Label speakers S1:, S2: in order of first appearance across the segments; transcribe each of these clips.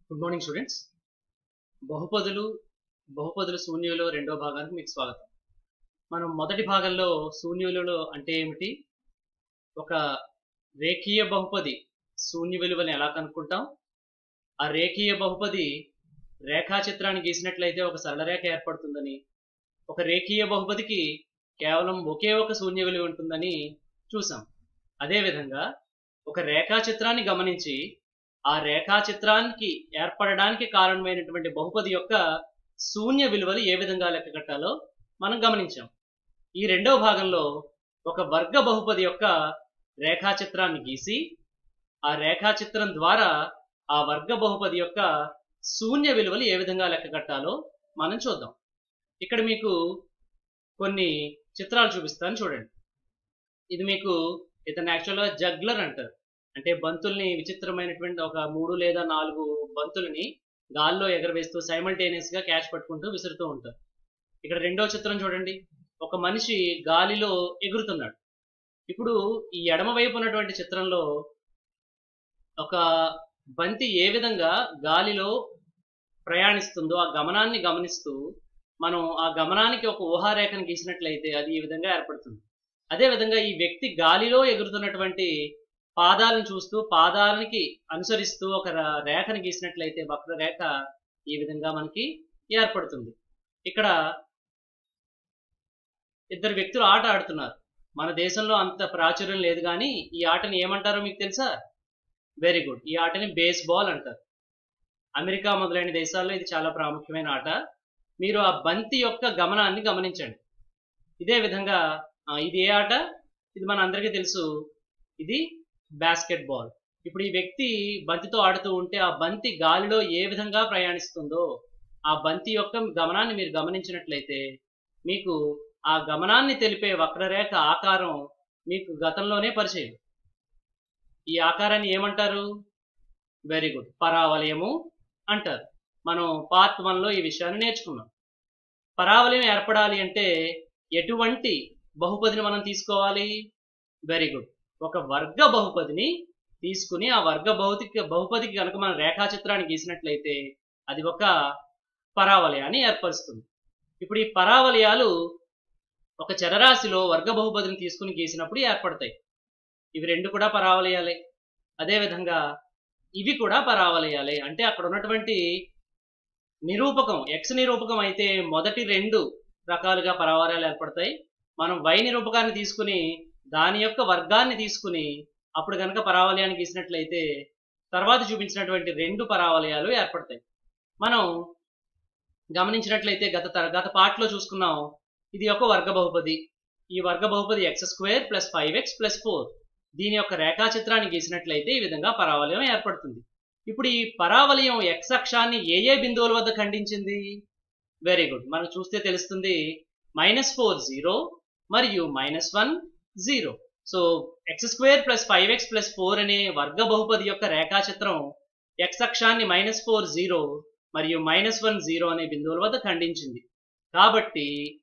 S1: good morning students బహుపదులు బహుపదుల శూన్యులు రెండో భాగానికి మీకు స్వాగతం మనం మొదటి భాగంలో శూన్యులలో అంటే ఏమిటి ఒక రేఖీయ బహుపది శూన్య విలువని ఎలా కనుక్కుంటాం ఆ రేఖీయ బహుపది రేఖాచిత్రాన్ని గీసినట్లయితే ఒక సరళ రేఖ ఏర్పడుతుందని ఒక రేఖీయ బహుపదికి కేవలం ఒకే ఒక శూన్య విలువ ఉంటుందని చూసాం అదేవిధంగా ఒక రేఖాచిత్రాన్ని గమనించి ఆ రేఖాచిత్రానికి ఏర్పడడానికి కారణమైనటువంటి బహుపది యొక్క శూన్య విలువలు ఏ విధంగా లెక్క కట్టాలో మనం గమనించాం ఈ రెండవ భాగంలో ఒక వర్గ బహుపది యొక్క రేఖాచిత్రాన్ని గీసి ఆ రేఖాచిత్రం ద్వారా ఆ వర్గ బహుపది యొక్క శూన్య విలువలు ఏ విధంగా లెక్క కట్టాలో మనం చూద్దాం ఇక్కడ మీకు కొన్ని చిత్రాలు చూపిస్తాను చూడండి ఇది మీకు ఇతను యాక్చువల్గా జగ్లర్ అంటారు అంటే బంతుల్ని విచిత్రమైనటువంటి ఒక మూడు లేదా నాలుగు బంతుల్ని గాల్లో ఎగరవేస్తూ సైమల్టేనియస్ గా క్యాచ్ పట్టుకుంటూ విసురుతూ ఉంటారు ఇక్కడ రెండో చిత్రం చూడండి ఒక మనిషి గాలిలో ఎగురుతున్నాడు ఇప్పుడు ఈ ఎడమ వైపు ఉన్నటువంటి చిత్రంలో ఒక బంతి ఏ విధంగా గాలిలో ప్రయాణిస్తుందో ఆ గమనాన్ని గమనిస్తూ మనం ఆ గమనానికి ఒక ఊహారేఖను గీసినట్లయితే అది ఈ విధంగా ఏర్పడుతుంది అదే విధంగా ఈ వ్యక్తి గాలిలో ఎగురుతున్నటువంటి పాదాలను చూస్తూ పాదాలకి అనుసరిస్తూ ఒక రేఖను గీసినట్లయితే వక్ర రేఖ ఈ విధంగా మనకి ఏర్పడుతుంది ఇక్కడ ఇద్దరు వ్యక్తులు ఆట ఆడుతున్నారు మన దేశంలో అంత ప్రాచుర్యం లేదు కానీ ఈ ఆటని ఏమంటారో మీకు తెలుసా వెరీ గుడ్ ఈ ఆటని బేస్ బాల్ అంటారు అమెరికా మొదలైన దేశాల్లో ఇది చాలా ప్రాముఖ్యమైన ఆట మీరు ఆ బంతి యొక్క గమనాన్ని గమనించండి ఇదే విధంగా ఇది ఏ ఆట ఇది మన అందరికీ తెలుసు ఇది బాస్కెట్ బాల్ ఇప్పుడు ఈ వ్యక్తి బంతితో ఆడుతూ ఉంటే ఆ బంతి గాలిలో ఏ విధంగా ప్రయాణిస్తుందో ఆ బంతి యొక్క గమనాన్ని మీరు గమనించినట్లయితే మీకు ఆ గమనాన్ని తెలిపే వక్రరేఖ ఆకారం మీకు గతంలోనే పరిచయం ఈ ఆకారాన్ని ఏమంటారు వెరీ గుడ్ పరావలయము అంటారు మనం పార్ట్ వన్లో ఈ విషయాన్ని నేర్చుకున్నాం పరావలయం ఏర్పడాలి అంటే ఎటువంటి బహుపదిని మనం తీసుకోవాలి వెరీ గుడ్ ఒక వర్గ బహుపదిని తీసుకుని ఆ వర్గ భౌతిక బహుపదికి కనుక మనం రేఖాచిత్రాన్ని గీసినట్లయితే అది ఒక పరావలయాన్ని ఏర్పరుస్తుంది ఇప్పుడు ఈ పరావలయాలు ఒక చరరాశిలో వర్గ బహుపదిని తీసుకుని గీసినప్పుడు ఏర్పడతాయి ఇవి రెండు కూడా పరావలయాలే అదేవిధంగా ఇవి కూడా పరావలయాలే అంటే అక్కడ ఉన్నటువంటి నిరూపకం ఎక్స్ నిరూపకం అయితే మొదటి రెండు రకాలుగా పరావలయాలు ఏర్పడతాయి మనం వై నిరూపకాన్ని తీసుకుని దాని యొక్క వర్గాన్ని తీసుకుని అప్పుడు కనుక పరావలయాన్ని గీసినట్లయితే తర్వాత చూపించినటువంటి రెండు పరావలయాలు ఏర్పడతాయి మనం గమనించినట్లయితే గత గత పార్ట్లో చూసుకున్నాం ఇది ఒక వర్గ బహుపది ఈ వర్గ బహుపది x square plus five x plus four దీని యొక్క రేఖాచిత్రాన్ని గీసినట్లయితే ఈ విధంగా పరావలయం ఏర్పడుతుంది ఇప్పుడు ఈ పరావలయం ఎక్స్ అక్షాన్ని ఏ ఏ బిందువుల వద్ద ఖండించింది వెరీ గుడ్ మనకు చూస్తే తెలుస్తుంది మైనస్ ఫోర్ జీరో మరియు minus one zero so x square plus five x plus four అనే వర్గ బహుపది యొక్క రేఖాచిత్రం ఎక్స్ అక్షాన్ని మైనస్ ఫోర్ జీరో మరియు మైనస్ వన్ జీరో అనే బిందువుల వద్ద ఖండించింది కాబట్టి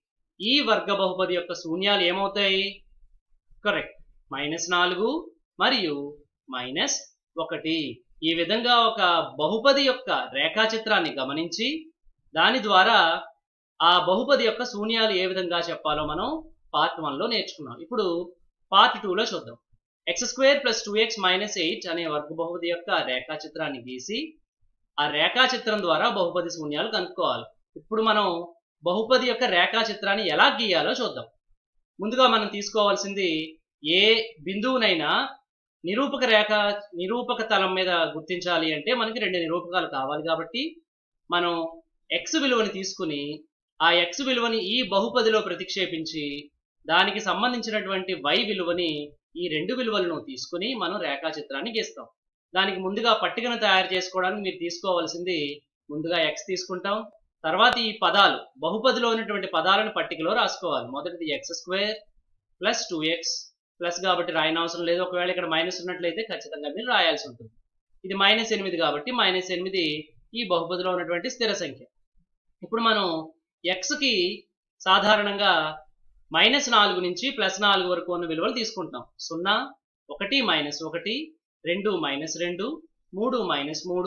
S1: ఈ వర్గ బహుపది యొక్క శూన్యాలు ఏమవుతాయి కరెక్ట్ మైనస్ నాలుగు మరియు మైనస్ ఒకటి ఈ విధంగా ఒక బహుపది యొక్క రేఖాచిత్రాన్ని గమనించి దాని ద్వారా ఆ బహుపది యొక్క శూన్యాలు ఏ విధంగా చెప్పాలో మనం పార్ట్ వన్లో నేర్చుకున్నాం ఇప్పుడు పార్ట్ టూలో చూద్దాం x square plus two x minus eight అనే వర్గ బహుపది యొక్క రేఖాచిత్రాన్ని గీసి ఆ రేఖాచిత్రం ద్వారా బహుపది శూన్యాలు కనుక్కోవాలి ఇప్పుడు మనం బహుపది యొక్క రేఖాచిత్రాన్ని ఎలా గీయాలో చూద్దాం ముందుగా మనం తీసుకోవాల్సింది ఏ బిందువునైనా నిరూపక రేఖ నిరూపక తలం మీద గుర్తించాలి అంటే మనకి రెండు నిరూపకాలు కావాలి కాబట్టి మనం ఎక్స్ విలువని తీసుకుని ఆ ఎక్స్ విలువని ఈ బహుపదిలో ప్రతిక్షేపించి దానికి సంబంధించినటువంటి వై విలువని ఈ రెండు విలువలను తీసుకుని మనం రేఖాచిత్రాన్ని గీస్తాం దానికి ముందుగా పట్టికను తయారు చేసుకోవడానికి మీరు తీసుకోవాల్సింది ముందుగా ఎక్స్ తీసుకుంటాం తర్వాత ఈ పదాలు బహుపదిలో ఉన్నటువంటి పదాలను పట్టికలో రాసుకోవాలి మొదటిది x square plus two x plus కాబట్టి రాయన అవసరం లేదు ఒకవేళ ఇక్కడ మైనస్ ఉన్నట్లయితే ఖచ్చితంగా మీరు రాయాల్సి ఉంటుంది ఇది మైనస్ ఎనిమిది కాబట్టి మైనస్ ఎనిమిది ఈ బహుపదిలో ఉన్నటువంటి స్థిర సంఖ్య ఇప్పుడు మనం ఎక్స్కి సాధారణంగా మైనస్ నాలుగు నుంచి ప్లస్ నాలుగు వరకు ఉన్న విలువలు తీసుకుంటాం సున్నా ఒకటి మైనస్ ఒకటి రెండు మైనస్ రెండు మూడు మైనస్ మూడు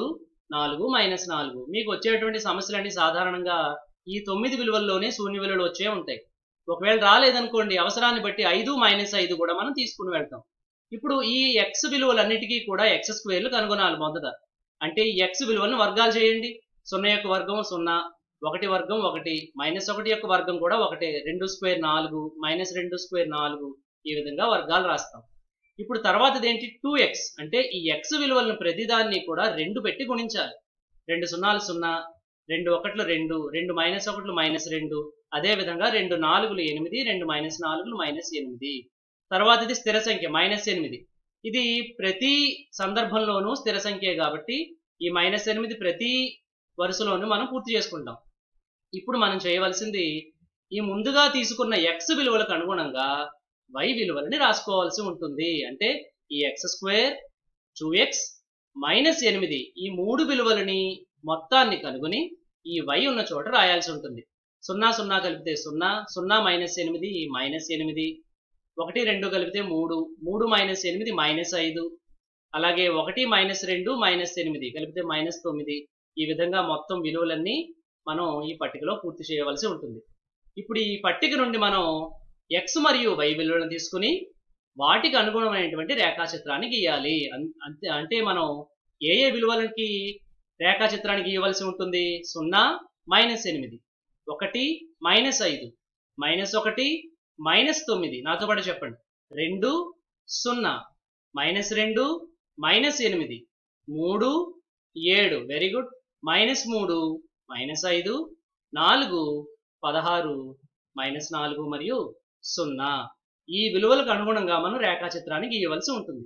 S1: నాలుగు మైనస్ నాలుగు మీకు వచ్చేటువంటి సమస్యలన్నీ సాధారణంగా ఈ తొమ్మిది విలువల్లోనే శూన్య విలువలు వచ్చే ఉంటాయి ఒకవేళ రాలేదనుకోండి అవసరాన్ని బట్టి ఐదు మైనస్ ఐదు కూడా మనం తీసుకుని వెళ్తాం ఇప్పుడు ఈ ఎక్స్ విలువలన్నిటికీ కూడా ఎక్స్ స్క్వేర్లు కనుగొనాలి మొదట అంటే ఈ ఎక్స్ విలువలను వర్గాలు చేయండి సున్నా యొక్క వర్గం సున్నా ఒకటి వర్గం ఒకటి మైనస్ ఒకటి యొక్క వర్గం కూడా ఒకటే రెండు స్క్వేర్ నాలుగు మైనస్ రెండు స్క్వేర్ నాలుగు ఈ విధంగా వర్గాలు రాస్తాం ఇప్పుడు తర్వాతది ఏంటి టూ ఎక్స్ అంటే ఈ ఎక్స్ విలువలను ప్రతిదాన్ని కూడా రెండు పెట్టి గుణించాలి రెండు సున్నాలు సున్నా రెండు ఒకట్లు రెండు రెండు మైనస్ ఒకట్లు మైనస్ రెండు అదే విధంగా రెండు నాలుగులు ఎనిమిది రెండు మైనస్ నాలుగులు మైనస్ ఎనిమిది తర్వాత ఇది స్థిర సంఖ్య మైనస్ ఎనిమిది ఇది ప్రతి సందర్భంలోనూ స్థిర సంఖ్యే కాబట్టి ఈ మైనస్ ఎనిమిది ప్రతి వరుసలోనూ మనం పూర్తి చేసుకుంటాం ఇప్పుడు మనం చేయవలసింది ఈ ముందుగా తీసుకున్న ఎక్స్ విలువలకు అనుగుణంగా వై విలువలని రాసుకోవాల్సి ఉంటుంది అంటే ఈ x square two x minus ఎనిమిది ఈ మూడు విలువలని మొత్తాన్ని కనుగొని ఈ వై ఉన్న చోట రాయాల్సి ఉంటుంది సున్నా సున్నా కలిపితే సున్నా సున్నా మైనస్ ఎనిమిది మైనస్ ఎనిమిది ఒకటి రెండు కలిపితే మూడు మూడు మైనస్ ఎనిమిది మైనస్ ఐదు అలాగే ఒకటి మైనస్ రెండు మైనస్ ఎనిమిది కలిపితే మైనస్ తొమ్మిది ఈ విధంగా మొత్తం విలువలన్నీ మనం ఈ పట్టికలో పూర్తి చేయవలసి ఉంటుంది ఇప్పుడు ఈ పట్టిక నుండి మనం ఎక్స్ మరియు వై విలువలను తీసుకుని వాటికి అనుగుణమైనటువంటి రేఖాచిత్రాన్ని గీయాలి అన్- అంతే అంటే మనం ఏ ఏ విలువలకి రేఖాచిత్రాన్ని గీయవలసి ఉంటుంది సున్నా మైనస్ ఎనిమిది ఒకటి మైనస్ ఐదు మైనస్ ఒకటి మైనస్ తొమ్మిది నాతో పాటు చెప్పండి రెండు సున్నా మైనస్ రెండు మైనస్ ఎనిమిది మూడు ఏడు వెరీ గుడ్ మైనస్ మూడు మైనస్ ఐదు నాలుగు పదహారు మైనస్ నాలుగు మరియు సున్నా ఈ విలువలకు అనుగుణంగా మనం రేఖాచిత్రాన్ని గీయవలసి ఉంటుంది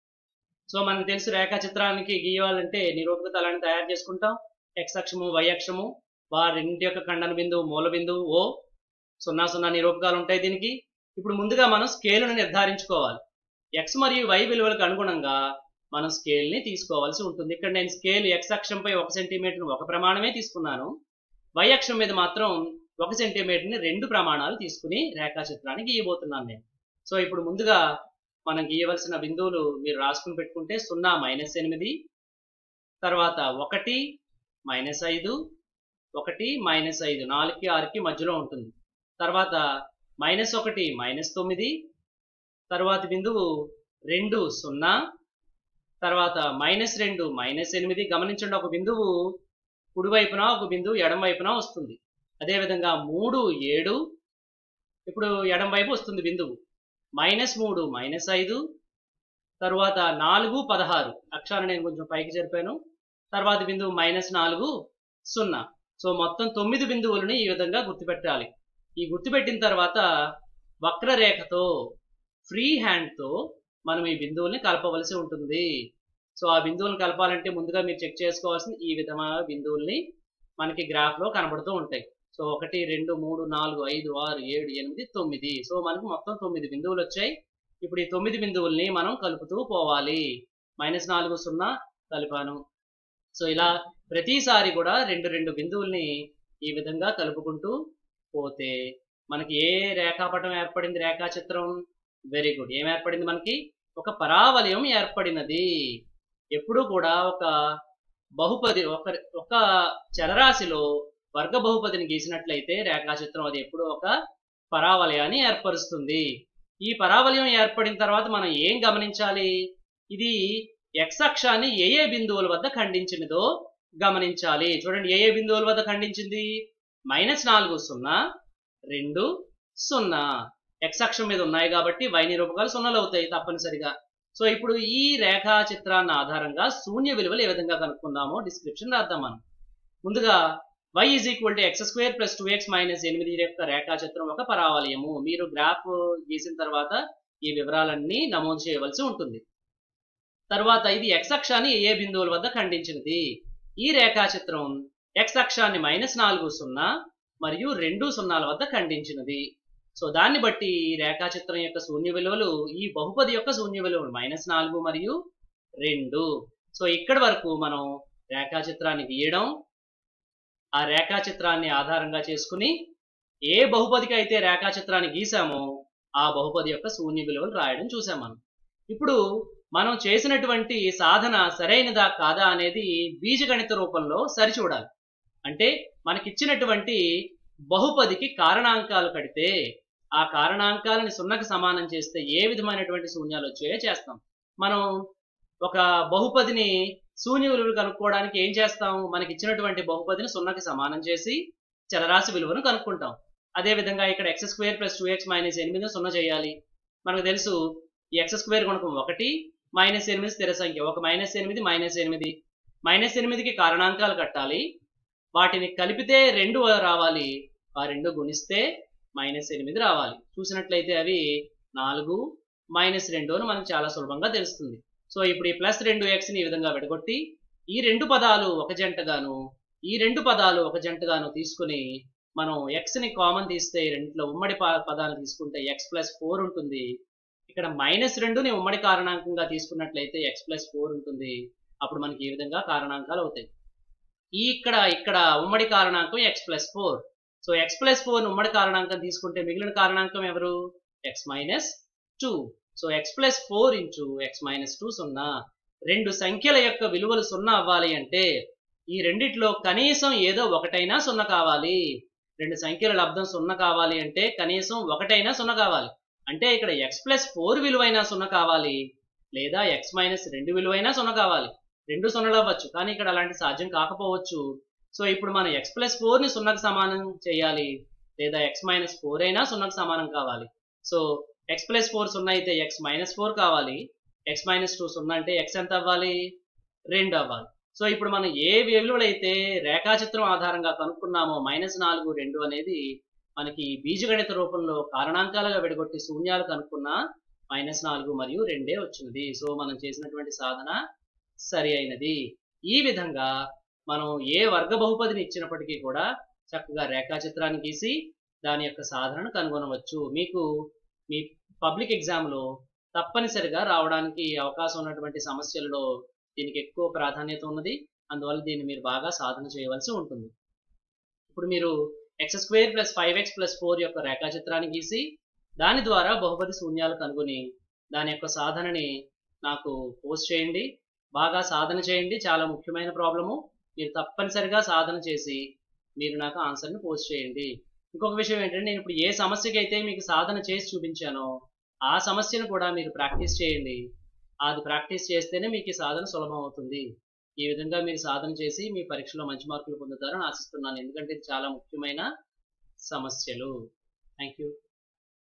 S1: సో మనకు తెలుసు రేఖాచిత్రానికి గీయాలంటే నిరూపక తలాన్ని తయారు చేసుకుంటాం ఎక్స్ అక్షము వై అక్షము వారింటి యొక్క ఖండన బిందువు మూల బిందువు ఓ సున్నా సున్నా నిరూపకాలు ఉంటాయి దీనికి ఇప్పుడు ముందుగా మనం స్కేలును నిర్ధారించుకోవాలి ఎక్స్ మరియు వై విలువలకు అనుగుణంగా మనం స్కేల్ని తీసుకోవాల్సి ఉంటుంది ఇక్కడ నేను స్కేల్ ఎక్స్ అక్షంపై ఒక సెంటీమీటర్ ఒక ప్రమాణమే తీసుకున్నాను వై అక్షం మీద మాత్రం ఒక సెంటీమీటర్ని రెండు ప్రమాణాలు తీసుకుని రేఖాచిత్రాన్ని గీయబోతున్నాను నేను సో ఇప్పుడు ముందుగా మనం గీయవలసిన బిందువులు మీరు రాసుకుని పెట్టుకుంటే సున్నా మైనస్ ఎనిమిది తర్వాత ఒకటి మైనస్ ఐదు ఒకటి మైనస్ ఐదు నాలుగుకి ఆరుకి మధ్యలో ఉంటుంది తర్వాత మైనస్ ఒకటి మైనస్ తొమ్మిది తర్వాత బిందువు రెండు సున్నా తర్వాత మైనస్ రెండు మైనస్ ఎనిమిది గమనించండి ఒక బిందువు కుడివైపున ఒక బిందువు ఎడం వైపున వస్తుంది అదేవిధంగా మూడు ఏడు ఇప్పుడు ఎడం వైపు వస్తుంది బిందువు మైనస్ మూడు మైనస్ ఐదు తరువాత నాలుగు పదహారు అక్షరాన్ని నేను కొంచెం పైకి జరిపాను తర్వాత బిందువు మైనస్ నాలుగు సున్నా సో మొత్తం తొమ్మిది బిందువులని ఈ విధంగా గుర్తుపెట్టాలి ఈ గుర్తుపెట్టిన తర్వాత వక్రరేఖతో ఫ్రీ హ్యాండ్తో మనం ఈ బిందువుల్ని కలపవలసి ఉంటుంది సో ఆ బిందువులను కలపాలంటే ముందుగా మీరు చెక్ చేసుకోవాల్సింది ఈ విధమైన బిందువుల్ని మనకి గ్రాఫ్లో కనబడుతూ ఉంటాయి సో ఒకటి రెండు మూడు నాలుగు ఐదు ఆరు ఏడు ఎనిమిది తొమ్మిది సో మనకు మొత్తం తొమ్మిది బిందువులు వచ్చాయి ఇప్పుడు ఈ తొమ్మిది బిందువుల్ని మనం కలుపుతూ పోవాలి మైనస్ నాలుగు సున్నా కలిపాను సో ఇలా ప్రతిసారి కూడా రెండు రెండు బిందువుల్ని ఈ విధంగా కలుపుకుంటూ పోతే మనకి ఏ రేఖాపటం ఏర్పడింది రేఖాచిత్రం వెరీ గుడ్ ఏం ఏర్పడింది మనకి ఒక పరావలయం ఏర్పడినది ఎప్పుడూ కూడా ఒక బహుపది ఒక ఒక చలరాశిలో వర్గ బహుపదిని గీసినట్లయితే రేఖాచిత్రం అది ఎప్పుడూ ఒక పరావలయాన్ని ఏర్పరుస్తుంది ఈ పరావలయం ఏర్పడిన తర్వాత మనం ఏం గమనించాలి ఇది ఎక్స్ అక్షాన్ని ఏ ఏ బిందువుల వద్ద ఖండించినదో గమనించాలి చూడండి ఏ ఏ బిందువుల వద్ద ఖండించింది మైనస్ నాలుగు సున్నా రెండు సున్నా ఎక్స్ అక్షం మీద ఉన్నాయి కాబట్టి వై నిరూపకాలు సున్నాలు అవుతాయి తప్పనిసరిగా సో ఇప్పుడు ఈ రేఖా చిత్రాన్ని ఆధారంగా శూన్య విలువలు ఏ విధంగా కనుక్కుందామో డిస్క్రిప్షన్ రాద్దాం మనం ముందుగా y is equal to x square plus two x minus ఎనిమిది యొక్క రేఖాచిత్రం ఒక పరావలయము మీరు గ్రాఫ్ గీసిన తర్వాత ఈ వివరాలన్నీ నమోదు చేయవలసి ఉంటుంది తర్వాత ఇది ఎక్స్ అక్షాన్ని ఏ ఏ బిందువుల వద్ద ఖండించినది ఈ రేఖాచిత్రం ఎక్స్ అక్షాన్ని మైనస్ నాలుగు సున్నా మరియు రెండు సున్నాల వద్ద ఖండించినది సో దాన్ని బట్టి ఈ రేఖాచిత్రం యొక్క శూన్య విలువలు ఈ బహుపది యొక్క శూన్య విలువలు మైనస్ నాలుగు మరియు రెండు సో ఇక్కడి వరకు మనం రేఖాచిత్రాన్ని గీయడం ఆ రేఖాచిత్రాన్ని ఆధారంగా చేసుకుని ఏ బహుపదికి అయితే రేఖాచిత్రాన్ని గీసామో ఆ బహుపది యొక్క శూన్య విలువలు రాయడం చూసాం మనం ఇప్పుడు మనం చేసినటువంటి సాధన సరైనదా కాదా అనేది బీజగణిత రూపంలో సరిచూడాలి అంటే మనకిచ్చినటువంటి బహుపదికి కారణాంకాలు కడితే ఆ కారణాంకాలని సున్నకి సమానం చేస్తే ఏ విధమైనటువంటి శూన్యాలు వచ్చాయో చేస్తాం మనం ఒక బహుపదిని శూన్య విలువలు కనుక్కోవడానికి ఏం చేస్తాం మనకి ఇచ్చినటువంటి బహుపదిని సున్నకి సమానం చేసి చలరాశి విలువను కనుక్కుంటాం అదే విధంగా ఇక్కడ x square plus two x minus ఎనిమిది సున్నా చేయాలి మనకు తెలుసు ఈ ఎక్స్ స్క్వేర్ గుణకం ఒకటి మైనస్ ఎనిమిది స్థిర సంఖ్య ఒక మైనస్ ఎనిమిది మైనస్ ఎనిమిది మైనస్ ఎనిమిదికి కారణాంకాలు కట్టాలి వాటిని కలిపితే రెండు రావాలి ఆ రెండు గుణిస్తే మైనస్ ఎనిమిది రావాలి చూసినట్లయితే అవి నాలుగు మైనస్ రెండు అని మనకు చాలా సులభంగా తెలుస్తుంది సో ఇప్పుడు ఈ ప్లస్ రెండు ఎక్స్ని ఈ విధంగా విడగొట్టి ఈ రెండు పదాలు ఒక జంటగాను ఈ రెండు పదాలు ఒక జంటగాను తీసుకుని మనం ఎక్స్ని కామన్ తీస్తే ఈ రెండిట్లో ఉమ్మడి ప- పదాలు తీసుకుంటే ఎక్స్ ప్లస్ ఫోర్ ఉంటుంది ఇక్కడ మైనస్ రెండుని ఉమ్మడి కారణాంకంగా తీసుకున్నట్లయితే ఎక్స్ ప్లస్ ఫోర్ ఉంటుంది అప్పుడు మనకి ఈ విధంగా కారణాంకాలు అవుతాయి ఈ ఇక్కడ ఇక్కడ ఉమ్మడి కారణాంకం x plus four so x plus four ఉమ్మడి కారణాంకం తీసుకుంటే మిగిలిన కారణాంకం ఎవరు x minus two so x plus four into x minus two సున్నా రెండు సంఖ్యల యొక్క విలువలు సున్నా అవ్వాలి అంటే ఈ రెండిట్లో కనీసం ఏదో ఒకటైనా సున్నా కావాలి రెండు సంఖ్యల లబ్ధం సున్నా కావాలి అంటే కనీసం ఒకటైనా సున్నా కావాలి అంటే ఇక్కడ ఎక్స్ ప్లస్ ఫోర్ విలువైనా సున్నా కావాలి లేదా ఎక్స్ మైనస్ రెండు విలువైనా సున్నా కావాలి రెండు సున్నాలు అవ్వచ్చు కానీ ఇక్కడ అలాంటి సాధ్యం కాకపోవచ్చు సో ఇప్పుడు మనం ఎక్స్ ప్లస్ ఫోర్ని సున్నాకు సమానం చేయాలి లేదా ఎక్స్ మైనస్ ఫోర్ అయినా సున్నాకు సమానం కావాలి సో ఎక్స్ ప్లస్ ఫోర్ సున్నా అయితే ఎక్స్ మైనస్ ఫోర్ కావాలి ఎక్స్ మైనస్ టూ సున్నా అంటే ఎక్స్ ఎంత అవ్వాలి రెండు అవ్వాలి సో ఇప్పుడు మనం ఏ విలువలైతే రేఖాచిత్రం ఆధారంగా కనుక్కున్నామో మైనస్ నాలుగు రెండు అనేది మనకి బీజగణిత రూపంలో కారణాంకాలుగా విడగొట్టి శూన్యాలు కనుక్కున్నా మైనస్ నాలుగు మరియు రెండే వచ్చినది సో మనం చేసినటువంటి సాధన సరి అయినది ఈ విధంగా మనం ఏ వర్గ బహుపదిని ఇచ్చినప్పటికీ కూడా చక్కగా రేఖాచిత్రాన్ని గీసి దాని యొక్క సాధనను కనుగొనవచ్చు మీకు మీ పబ్లిక్ ఎగ్జామ్లో తప్పనిసరిగా రావడానికి అవకాశం ఉన్నటువంటి సమస్యలలో దీనికి ఎక్కువ ప్రాధాన్యత ఉన్నది అందువల్ల దీన్ని మీరు బాగా సాధన చేయవలసి ఉంటుంది ఇప్పుడు మీరు x square plus five x plus four యొక్క రేఖాచిత్రాన్ని గీసి దాని ద్వారా బహుపది శూన్యాలు కనుగొని దాని యొక్క సాధనని నాకు పోస్ట్ చేయండి బాగా సాధన చేయండి చాలా ముఖ్యమైన ప్రాబ్లము మీరు తప్పనిసరిగా సాధన చేసి మీరు నాకు ఆన్సర్ని పోస్ట్ చేయండి ఇంకొక విషయం ఏంటంటే నేను ఇప్పుడు ఏ సమస్యకి అయితే మీకు సాధన చేసి చూపించానో ఆ సమస్యను కూడా మీరు ప్రాక్టీస్ చేయండి అది ప్రాక్టీస్ చేస్తేనే మీకు ఈ సాధన సులభం అవుతుంది ఈ విధంగా మీరు సాధన చేసి మీ పరీక్షలో మంచి మార్కులు పొందుతారని ఆశిస్తున్నాను ఎందుకంటే ఇది చాలా ముఖ్యమైన సమస్యలు థ్యాంక్ యూ